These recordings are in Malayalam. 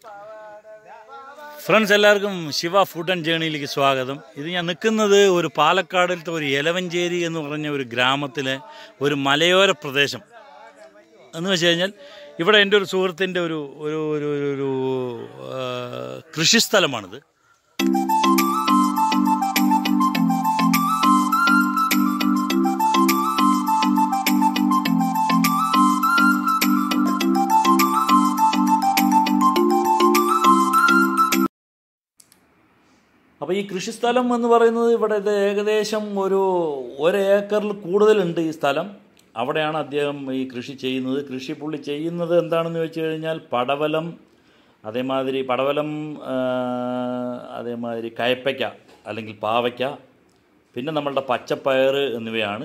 ഫ്രണ്ട്സ് എല്ലാവർക്കും ശിവ ഫുഡ് ആൻഡ് ജേണിയിലേക്ക് സ്വാഗതം ഇത് ഞാൻ നിൽക്കുന്നത് ഒരു പാലക്കാടിലത്തെ ഒരു എലവഞ്ചേരി എന്ന് പറഞ്ഞ ഒരു ഗ്രാമത്തിലെ ഒരു മലയോര പ്രദേശം എന്ന് വെച്ച് കഴിഞ്ഞാൽ ഇവിടെ എൻ്റെ ഒരു സുഹൃത്തിൻ്റെ ഒരു ഒരു ഒരു ഒരു- ഒരു ആ, കൃഷിസ്ഥലമാണിത് അപ്പോൾ ഈ കൃഷിസ്ഥലം എന്ന് പറയുന്നത് ഇവിടെ ഇത് ഏകദേശം ഒരു ഒരേക്കറിൽ കൂടുതലുണ്ട് ഈ സ്ഥലം അവിടെയാണ് അദ്ദേഹം ഈ കൃഷി ചെയ്യുന്നത് കൃഷി പുള്ളി ചെയ്യുന്നത് എന്താണെന്ന് വെച്ച് കഴിഞ്ഞാൽ പടവലം അതേമാതിരി പടവലം ആ, അതേമാതിരി കയപ്പയ്ക്ക അല്ലെങ്കിൽ പാവയ്ക്ക പിന്നെ നമ്മളുടെ പച്ചപ്പയർ എന്നിവയാണ്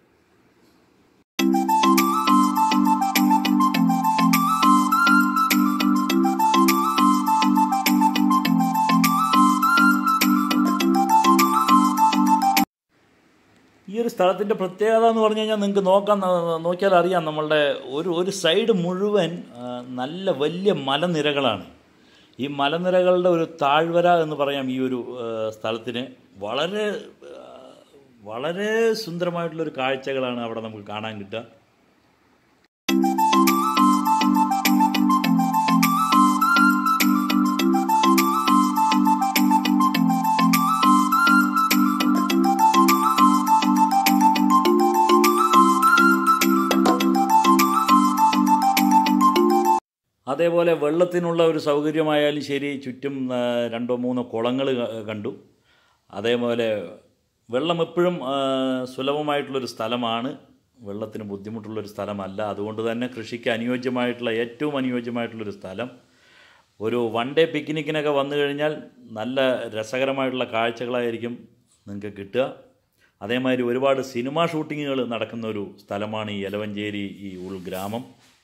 ഈ ഒരു സ്ഥലത്തിൻ്റെ പ്രത്യേകത എന്ന് പറഞ്ഞു കഴിഞ്ഞാൽ നിങ്ങൾക്ക് നോക്കാൻ നോക്കിയാൽ അറിയാം നമ്മളുടെ ഒരു ഒരു സൈഡ് മുഴുവൻ ആ, നല്ല വലിയ മലനിരകളാണ് ഈ മലനിരകളുടെ ഒരു താഴ്വര എന്ന് പറയാം ഈ ഒരു ആ, സ്ഥലത്തിന് വളരെ ആ, വളരെ സുന്ദരമായിട്ടുള്ളൊരു കാഴ്ചകളാണ് അവിടെ നമുക്ക് കാണാൻ കിട്ടുക അതേപോലെ വെള്ളത്തിനുള്ള ഒരു സൗകര്യമായാലും ശരി ചുറ്റും ആ, രണ്ടോ മൂന്നോ കുളങ്ങൾ കണ്ടു അതേപോലെ വെള്ളം എപ്പോഴും ആ, സുലഭമായിട്ടുള്ളൊരു സ്ഥലമാണ് വെള്ളത്തിന് ബുദ്ധിമുട്ടുള്ളൊരു സ്ഥലമല്ല അതുകൊണ്ട് തന്നെ കൃഷിക്ക് അനുയോജ്യമായിട്ടുള്ള ഏറ്റവും അനുയോജ്യമായിട്ടുള്ളൊരു സ്ഥലം ഒരു വൺ ഡേ പിക്നിക്കിനൊക്കെ വന്നു കഴിഞ്ഞാൽ നല്ല രസകരമായിട്ടുള്ള കാഴ്ചകളായിരിക്കും നിങ്ങൾക്ക് കിട്ടുക അതേമാതിരി ഒരുപാട് സിനിമാ ഷൂട്ടിങ്ങുകൾ നടക്കുന്ന ഒരു സ്ഥലമാണ് ഈ എലവഞ്ചേരി ഈ ഉൾഗ്രാമം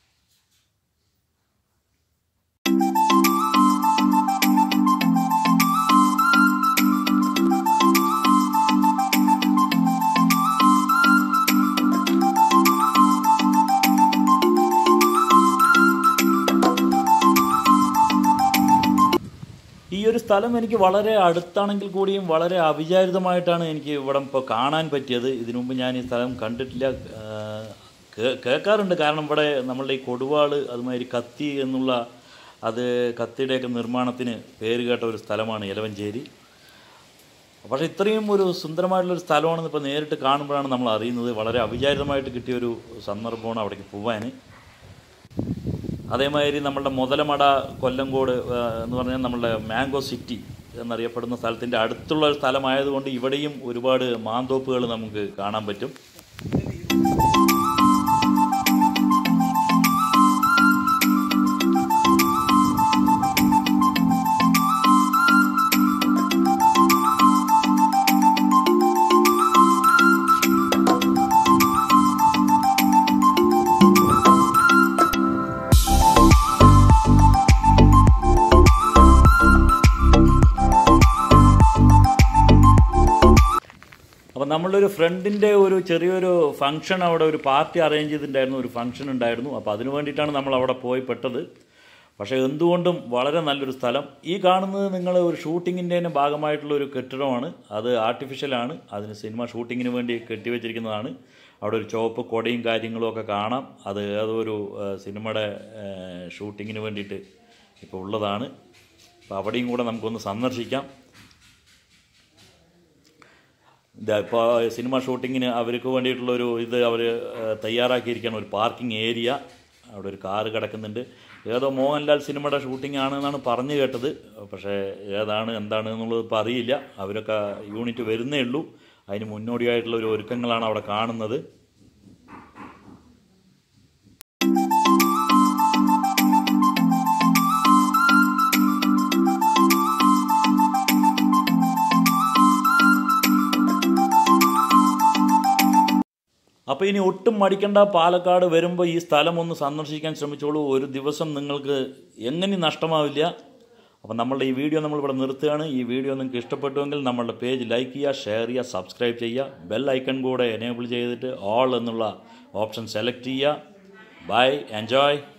ഈ ഒരു സ്ഥലം എനിക്ക് വളരെ അടുത്താണെങ്കിൽ കൂടിയും വളരെ അവിചാരിതമായിട്ടാണ് എനിക്ക് ഇവിടെ ഇപ്പോൾ കാണാൻ പറ്റിയത് ഇതിനു മുമ്പ് ഞാൻ ഈ സ്ഥലം കണ്ടിട്ടില്ല ആ, കേ- കേൾക്കാറുണ്ട് കാരണം ഇവിടെ നമ്മളുടെ ഈ കൊടുവാള് അതുമാതിരി കത്തി എന്നുള്ള അത് കത്തിയുടെയൊക്കെ നിർമ്മാണത്തിന് പേര് കേട്ട ഒരു സ്ഥലമാണ് എലവഞ്ചേരി പക്ഷേ ഇത്രയും ഒരു സുന്ദരമായിട്ടുള്ളൊരു സ്ഥലമാണെന്ന് ഇപ്പോൾ നേരിട്ട് കാണുമ്പോഴാണ് നമ്മൾ അറിയുന്നത് വളരെ അവിചാരിതമായിട്ട് കിട്ടിയൊരു സന്ദർഭമാണ് അവിടേക്ക് പോവാൻ അതേമാതിരി നമ്മളുടെ മുതലമട കൊല്ലങ്കോട് ആ, എന്ന് പറഞ്ഞാൽ നമ്മളുടെ മാംഗോ സിറ്റി എന്നറിയപ്പെടുന്ന സ്ഥലത്തിൻ്റെ അടുത്തുള്ള ഒരു സ്ഥലമായതുകൊണ്ട് ഇവിടെയും ഒരുപാട് മാന്തോപ്പുകൾ നമുക്ക് കാണാൻ പറ്റും അപ്പം നമ്മളുടെ ഒരു ഫ്രണ്ടിൻ്റെ ഒരു ചെറിയൊരു ഫംഗ്ഷൻ അവിടെ ഒരു പാർട്ടി അറേഞ്ച് ചെയ്തിട്ടുണ്ടായിരുന്നു ഒരു ഫംഗ്ഷൻ ഉണ്ടായിരുന്നു അപ്പോൾ അതിന് വേണ്ടിയിട്ടാണ് നമ്മൾ അവിടെ പോയി പെട്ടത് പക്ഷേ എന്തുകൊണ്ടും വളരെ നല്ലൊരു സ്ഥലം ഈ കാണുന്നത് നിങ്ങൾ ഒരു ഷൂട്ടിങ്ങിൻ്റെ തന്നെ ഭാഗമായിട്ടുള്ള ഒരു കെട്ടിടമാണ് അത് ആർട്ടിഫിഷ്യലാണ് അതിന് സിനിമ ഷൂട്ടിങ്ങിന് വേണ്ടി കെട്ടിവെച്ചിരിക്കുന്നതാണ് അവിടെ ഒരു ചുവപ്പ് കൊടയും കാര്യങ്ങളും ഒക്കെ കാണാം അത് ഏതൊരു ആ, സിനിമയുടെ ആ, ഷൂട്ടിങ്ങിന് വേണ്ടിയിട്ട് ഇപ്പോൾ ഉള്ളതാണ് അപ്പോൾ അവിടെയും കൂടെ നമുക്കൊന്ന് സന്ദർശിക്കാം ഇതാ ഇപ്പോൾ സിനിമ ഷൂട്ടിങ്ങിന് അവർക്ക് വേണ്ടിയിട്ടുള്ളൊരു ഇത് അവർ തയ്യാറാക്കിയിരിക്കുകയാണ് ഒരു പാർക്കിംഗ് ഏരിയ അവിടെ ഒരു കാറ് കിടക്കുന്നുണ്ട് ഏതോ മോഹൻലാൽ സിനിമയുടെ ഷൂട്ടിംഗ് ആണെന്നാണ് പറഞ്ഞു കേട്ടത് പക്ഷേ ഏതാണ് എന്താണ് എന്നുള്ളത് ഇപ്പോൾ അറിയില്ല അവരൊക്കെ യൂണിറ്റ് വരുന്നേ ഉള്ളൂ അതിന് മുന്നോടിയായിട്ടുള്ള ഒരു ഒരുക്കങ്ങളാണ് അവിടെ കാണുന്നത് അപ്പോൾ ഇനി ഒട്ടും മടിക്കണ്ട പാലക്കാട് വരുമ്പോൾ ഈ സ്ഥലം ഒന്ന് സന്ദർശിക്കാൻ ശ്രമിച്ചോളൂ ഒരു ദിവസം നിങ്ങൾക്ക് എങ്ങനെ നഷ്ടമാവില്ല അപ്പോൾ നമ്മളുടെ ഈ വീഡിയോ നമ്മളിവിടെ നിർത്തുകയാണ് ഈ വീഡിയോ നിങ്ങൾക്ക് ഇഷ്ടപ്പെട്ടുവെങ്കിൽ നമ്മളുടെ പേജ് ലൈക്ക് ചെയ്യുക ഷെയർ ചെയ്യുക സബ്സ്ക്രൈബ് ചെയ്യുക ബെൽ ഐക്കൺ കൂടെ എനേബിൾ ചെയ്തിട്ട് ഓൾ എന്നുള്ള ഓപ്ഷൻ സെലക്ട് ചെയ്യുക ബൈ എൻജോയ്